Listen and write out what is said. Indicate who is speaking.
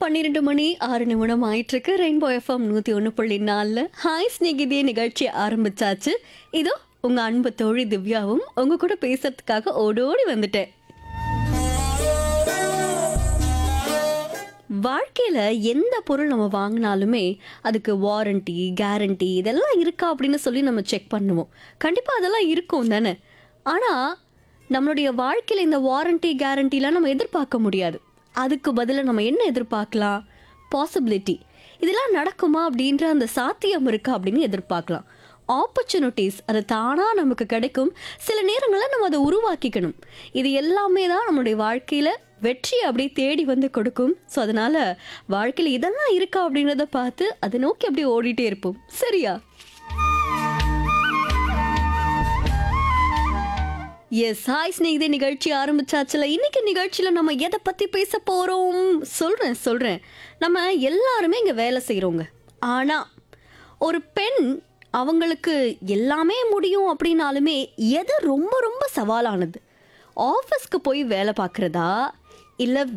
Speaker 1: பன்னிரெண்டு மணி ஆறு நிமிடம் ஆயிட்டிருக்கு ரெயின்போ எஃப்எம் நூற்றி ஒன்று புள்ளி நாலில் ஹாய் ஸ்நேகிதே நிகழ்ச்சி ஆரம்பிச்சாச்சு இதோ உங்கள் அன்பு தோழி திவ்யாவும் உங்கள் கூட பேசுறதுக்காக ஓடோடி வந்துட்டேன் வாழ்க்கையில் எந்த பொருள் நம்ம வாங்கினாலுமே அதுக்கு வாரண்டி கேரண்டி இதெல்லாம் இருக்கா அப்படின்னு சொல்லி நம்ம செக் பண்ணுவோம் கண்டிப்பாக அதெல்லாம் இருக்கும் தானே ஆனால் நம்மளுடைய வாழ்க்கையில் இந்த வாரண்டி கேரண்டிலாம் நம்ம எதிர்பார்க்க முடியாது அதுக்கு பதிலாக நம்ம என்ன எதிர்பார்க்கலாம் பாசிபிலிட்டி இதெல்லாம் நடக்குமா அப்படின்ற அந்த சாத்தியம் இருக்கா அப்படின்னு எதிர்பார்க்கலாம் ஆப்பர்ச்சுனிட்டிஸ் அது தானாக நமக்கு கிடைக்கும் சில நேரங்களில் நம்ம அதை உருவாக்கிக்கணும் இது எல்லாமே தான் நம்மளுடைய வாழ்க்கையில் வெற்றி அப்படியே தேடி வந்து கொடுக்கும் ஸோ அதனால் வாழ்க்கையில் இதெல்லாம் இருக்கா அப்படின்றத பார்த்து அதை நோக்கி அப்படியே ஓடிட்டே இருப்போம் சரியா எஸ் ஹாய் ஸ்நேகிதே நிகழ்ச்சி ஆரம்பிச்சாச்சுல இன்னைக்கு நிகழ்ச்சியில் நம்ம எதை பற்றி பேச போகிறோம் சொல்கிறேன் சொல்கிறேன் நம்ம எல்லாருமே இங்கே வேலை செய்கிறோங்க ஆனால் ஒரு பெண் அவங்களுக்கு எல்லாமே முடியும் அப்படின்னாலுமே எது ரொம்ப ரொம்ப சவாலானது ஆஃபீஸ்க்கு போய் வேலை பார்க்குறதா இல்லை